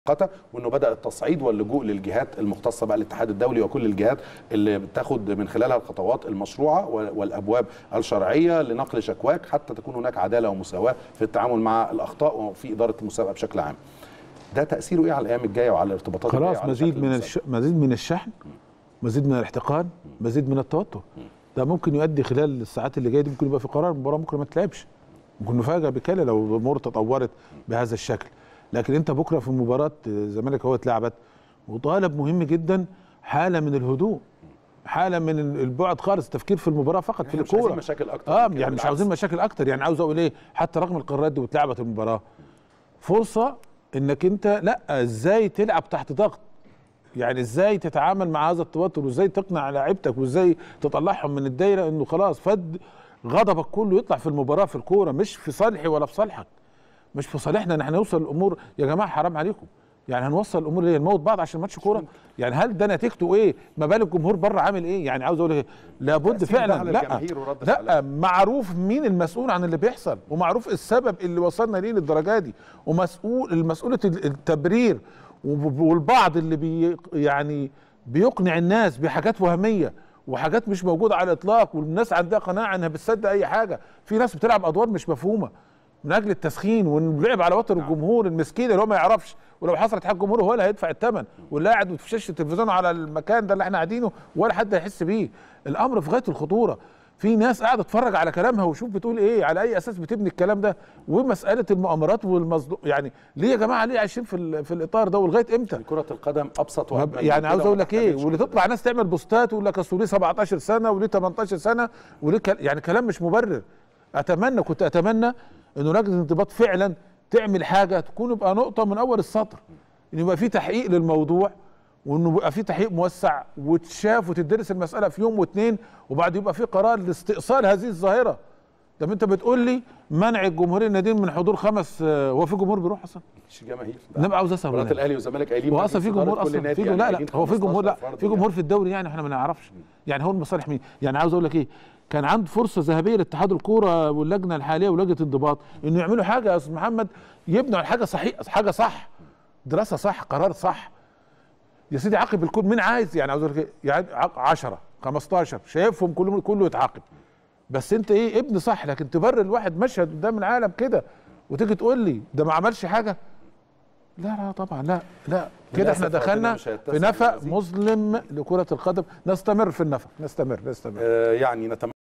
مؤقته وانه بدا التصعيد واللجوء للجهات المختصه بقى الاتحاد الدولي وكل الجهات اللي بتاخد من خلالها الخطوات المشروعه والابواب الشرعيه لنقل شكواك حتى تكون هناك عداله ومساواه في التعامل مع الاخطاء وفي اداره المسابقه بشكل عام. ده تاثيره ايه على الايام الجايه وعلى الارتباطات خلاص الجاية وعلى مزيد شكل من المسابقة؟ الش... مزيد من الشحن مزيد من الاحتقان مزيد من التوتر ده ممكن يؤدي خلال الساعات اللي جايه دي ممكن يبقى في قرار المباراه ممكن ما تلعبش ممكن نفاجئ بكده لو الامور تطورت بهذا الشكل لكن انت بكره في مباراه الزمالك هو اتلعبت وطالب مهم جدا حاله من الهدوء حاله من البعد خالص التفكير في المباراه فقط في إحنا مش عايزين الكوره مشاكل اكتر اه من كده، يعني مش بالعكس. عاوزين مشاكل اكتر يعني عاوز اقول ايه حتى رغم القرارات دي واتلعبت المباراه فرصه انك انت لا ازاي تلعب تحت ضغط يعني ازاي تتعامل مع هذا التوتر وازاي تقنع لاعيبتك وازاي تطلعهم من الدايره انه خلاص فد غضبك كله يطلع في المباراه في الكوره مش في صالحي ولا في صالحك مش في صالحنا ان احنا نوصل الامور يا جماعه حرام عليكم يعني هنوصل الامور ليه نموت بعض عشان ماتش كوره يعني هل ده نتيجته ايه ما بال الجمهور بره عامل ايه يعني عاوز اقول ايه لابد تأثير ده فعلا على لا الجماهير ورد لا فعلها. معروف مين المسؤول عن اللي بيحصل ومعروف السبب اللي وصلنا ليه للدرجه دي ومسؤول المسؤولة التبرير وب- والبعض اللي بي يعني بيقنع الناس بحاجات وهميه وحاجات مش موجوده على الاطلاق والناس عندها قناعه انها بتصدق اي حاجه في ناس بتلعب ادوار مش مفهومه من اجل التسخين ونلعب على وتر الجمهور المسكين اللي هو ما يعرفش ولو حصلت حاجه الجمهور هو اللي هيدفع الثمن واللي قاعد في شاشه التلفزيون على المكان ده اللي احنا قاعدينه ولا حد هيحس بيه الامر في غايه الخطوره في ناس قاعده تتفرج على كلامها وشوف بتقول ايه على اي اساس بتبني الكلام ده ومساله المؤامرات والمصدوق يعني ليه يا جماعه ليه عايشين في ال- في الاطار ده ولغايه امتى كره القدم ابسط وأجمل من يعني كده عاوز اقول وما لك ايه تحتاجش واللي كده. تطلع ناس تعمل بوستات ويقول لك اصل ليه 17 سنه وليه 18 سنه وليه كل... يعني كلام مش مبرر اتمنى كنت اتمنى انه لجنه الانضباط فعلا تعمل حاجه تكون يبقى نقطه من اول السطر ان يبقى في تحقيق للموضوع وانه يبقى في تحقيق موسع وتشاف وتدرس المساله في يوم واثنين وبعد يبقى في قرار لاستئصال هذه الظاهره طب انت بتقول لي منع الجمهور النادين من حضور خمس آه، هو في جمهور بيروح اصلا مش جماهير نبقى عاوز اسال مباراه ولا الاهلي والزمالك قايلين هو مجلس اصلا في إدارة جمهور كل اصلا نادي في يعني لا لا قايلين هو في جمهور لا 15 في فرد جمهور في الدوري يعني احنا ما نعرفش يعني هو المصالح مين يعني عاوز اقول لك ايه كان عنده فرصه ذهبيه لاتحاد الكوره واللجنه الحاليه ولجنه الانضباط انه يعملوا حاجه يا استاذ محمد يبنوا على حاجه صحيح حاجه صح دراسه صح قرار صح يا سيدي عاقب الكل مين عايز يعني عاوز اقول لك ايه يعني 10 15 شايفهم كلهم كله يتعاقب بس انت ايه ابن صح لكن تبرر الواحد مشهد قدام العالم كده وتيجي تقول لي ده ما عملش حاجه لا لا طبعا لا لا كده للأسف احنا ربنا دخلنا مش هيتسع في نفق للمزيد. مظلم لكرة القدم نستمر في النفق نستمر نستمر آه، يعني نتمنى